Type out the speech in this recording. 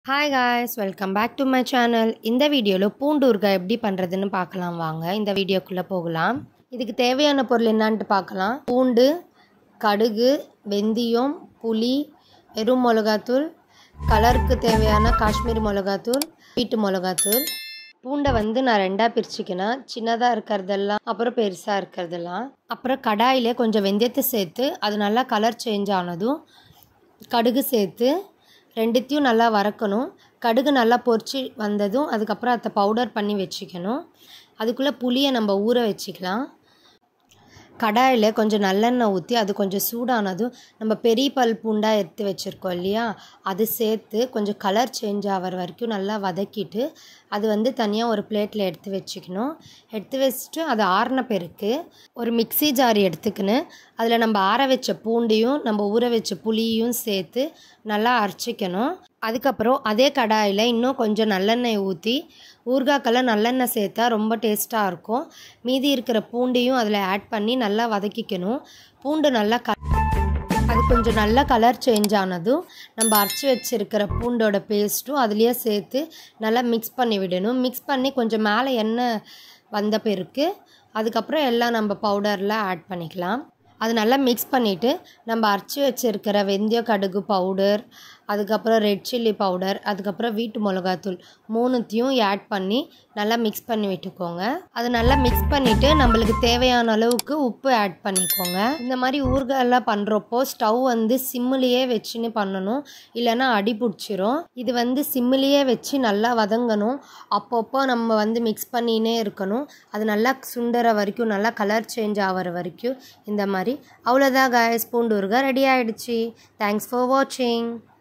hi guys welcome back to my channel இந்த வீடியோவில் பூண்டு ஊறுகாய் எப்படி பண்ணுறதுன்னு பார்க்கலாம் வாங்க இந்த வீடியோக்குள்ளே போகலாம் இதுக்கு தேவையான பொருள் என்னான்ட்டு பார்க்கலாம் பூண்டு கடுகு வெந்தயம் புளி வெறும் மிளகாத்தூள் கலருக்கு தேவையான காஷ்மீரி மிளகாத்தூள் வீட்டு மிளகாத்தூள் பூண்டை வந்து நான் ரெண்டாக பிரிச்சுக்கினேன் சின்னதாக இருக்கிறதெல்லாம் அப்புறம் பெருசாக இருக்கிறதெல்லாம் அப்புறம் கடாயில் கொஞ்சம் வெந்தயத்தை சேர்த்து அது நல்லா கலர் சேஞ்ச் ஆனதும் கடுகு சேர்த்து ரெண்டுத்தையும் நல்லா வறுக்கணும் கடுகு நல்லா பொரிச்சு வந்ததும் அதுக்கப்புறம் அதை பவுடர் பண்ணி வச்சுக்கணும் அதுக்குள்ளே புளியை நம்ம ஊற வச்சுக்கலாம் கடாயில் கொஞ்சம் நல்லெண்ணெய் ஊற்றி அது கொஞ்சம் சூடானதும் நம்ம பெரிய பல் பூண்டாக எடுத்து வச்சுருக்கோம் இல்லையா அது சேர்த்து கொஞ்சம் கலர் சேஞ்ச் ஆகிற வரைக்கும் நல்லா வதக்கிட்டு அது வந்து தனியாக ஒரு பிளேட்டில் எடுத்து வச்சுக்கணும் எடுத்து வச்சுட்டு அது ஆறின பிறகு ஒரு மிக்ஸி ஜார் எடுத்துக்கின்னு அதில் நம்ம ஆற வச்ச பூண்டையும் நம்ம ஊற வச்ச புளியும் சேர்த்து நல்லா அரைச்சிக்கணும் அதுக்கப்புறம் அதே கடாயில் இன்னும் கொஞ்சம் நல்லெண்ணெய் ஊற்றி ஊறுகாக்கெல்லாம் நல்லெண்ணெய் சேர்த்தா ரொம்ப டேஸ்ட்டாக இருக்கும் மீதி இருக்கிற பூண்டையும் அதில் ஆட் பண்ணி நல்லா வதக்கிக்கணும் பூண்டு நல்லா க அது கொஞ்சம் நல்லா கலர் சேஞ்ச் ஆனதும் நம்ம அரைச்சி வச்சுருக்கிற பூண்டோட பேஸ்ட்டும் அதுலேயே சேர்த்து நல்லா மிக்ஸ் பண்ணி விடணும் மிக்ஸ் பண்ணி கொஞ்சம் மேலே எண்ணெய் வந்த பிறகு அதுக்கப்புறம் எல்லாம் நம்ம பவுடரில் ஆட் பண்ணிக்கலாம் அது நல்லா மிக்ஸ் பண்ணிவிட்டு நம்ம அரைச்சி வச்சுருக்கிற வெந்தய கடுகு பவுடர் அதுக்கப்புறம் ரெட் சில்லி பவுடர் அதுக்கப்புறம் வீட்டு மிளகாத்தூள் மூணுத்தையும் ஆட் பண்ணி நல்லா மிக்ஸ் பண்ணி விட்டுக்கோங்க அது நல்லா மிக்ஸ் பண்ணிவிட்டு நம்மளுக்கு தேவையான அளவுக்கு உப்பு ஆட் பண்ணிக்கோங்க இந்த மாதிரி ஊறுகாயெல்லாம் பண்ணுறப்போ ஸ்டவ் வந்து சிம்மிலேயே வச்சுன்னு பண்ணணும் இல்லைன்னா அடி பிடிச்சிரும் இது வந்து சிம்மிலேயே வச்சு நல்லா வதங்கணும் அப்பப்போ நம்ம வந்து மிக்ஸ் பண்ணினே இருக்கணும் அது நல்லா சுண்டற வரைக்கும் நல்லா கலர் சேஞ்ச் ஆகிற வரைக்கும் இந்த மாதிரி அவ்வளோதான் காயஸ் பூண்டு ஊறுகாய் ரெடி ஆகிடுச்சு தேங்க்ஸ் ஃபார் வாட்சிங்